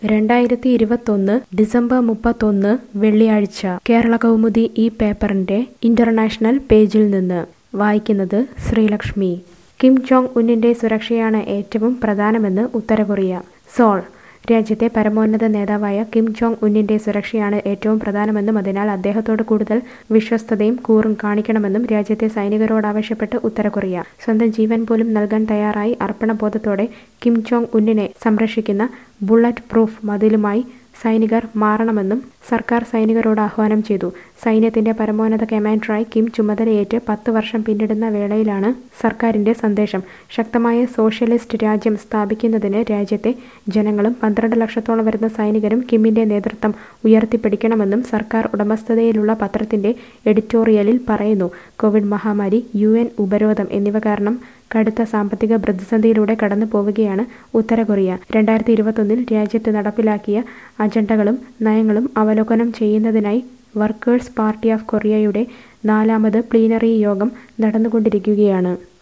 രണ്ടായിരത്തി ഇരുപത്തൊന്ന് ഡിസംബർ മുപ്പത്തൊന്ന് വെള്ളിയാഴ്ച കേരള കൗമുദി ഈ പേപ്പറിന്റെ ഇന്റർനാഷണൽ പേജിൽ നിന്ന് വായിക്കുന്നത് ശ്രീലക്ഷ്മി കിം ജോങ് ഉന്നിന്റെ സുരക്ഷയാണ് ഏറ്റവും പ്രധാനമെന്ന് ഉത്തര കൊറിയ സോൾ രാജ്യത്തെ പരമോന്നത നേതാവായ കിം ജോങ് ഉന്നിന്റെ സുരക്ഷയാണ് ഏറ്റവും പ്രധാനമെന്നും അതിനാൽ അദ്ദേഹത്തോട് കൂടുതൽ വിശ്വസ്തതയും കൂറും കാണിക്കണമെന്നും രാജ്യത്തെ സൈനികരോട് ആവശ്യപ്പെട്ട് ഉത്തര കൊറിയ സ്വന്തം ജീവൻ പോലും നൽകാൻ തയ്യാറായി അർപ്പണബോധത്തോടെ കിം ജോങ് ഉന്നിനെ സംരക്ഷിക്കുന്ന ബുള്ളറ്റ് പ്രൂഫ് മതിലുമായി സൈനികർ മാറണമെന്നും സർക്കാർ സൈനികരോട് ആഹ്വാനം ചെയ്തു സൈന്യത്തിന്റെ പരമോന്നത കമാൻഡറായി കിം ചുമതലയേറ്റ് പത്ത് വർഷം പിന്നിടുന്ന വേളയിലാണ് സർക്കാരിന്റെ സന്ദേശം ശക്തമായ സോഷ്യലിസ്റ്റ് രാജ്യം സ്ഥാപിക്കുന്നതിന് രാജ്യത്തെ ജനങ്ങളും പന്ത്രണ്ട് ലക്ഷത്തോളം വരുന്ന സൈനികരും കിമ്മിന്റെ നേതൃത്വം ഉയർത്തിപ്പിടിക്കണമെന്നും സർക്കാർ ഉടമസ്ഥതയിലുള്ള പത്രത്തിന്റെ എഡിറ്റോറിയലിൽ പറയുന്നു കോവിഡ് മഹാമാരി യു എൻ ഉപരോധം എന്നിവ കാരണം കടുത്ത സാമ്പത്തിക പ്രതിസന്ധിയിലൂടെ കടന്നു പോവുകയാണ് ഉത്തര കൊറിയ രണ്ടായിരത്തി ഇരുപത്തൊന്നിൽ രാജ്യത്ത് നടപ്പിലാക്കിയ അജണ്ടകളും നയങ്ങളും അവലോകനം ചെയ്യുന്നതിനായി വർക്കേഴ്സ് പാർട്ടി ഓഫ് കൊറിയയുടെ നാലാമത് പ്ലീനറി യോഗം നടന്നുകൊണ്ടിരിക്കുകയാണ്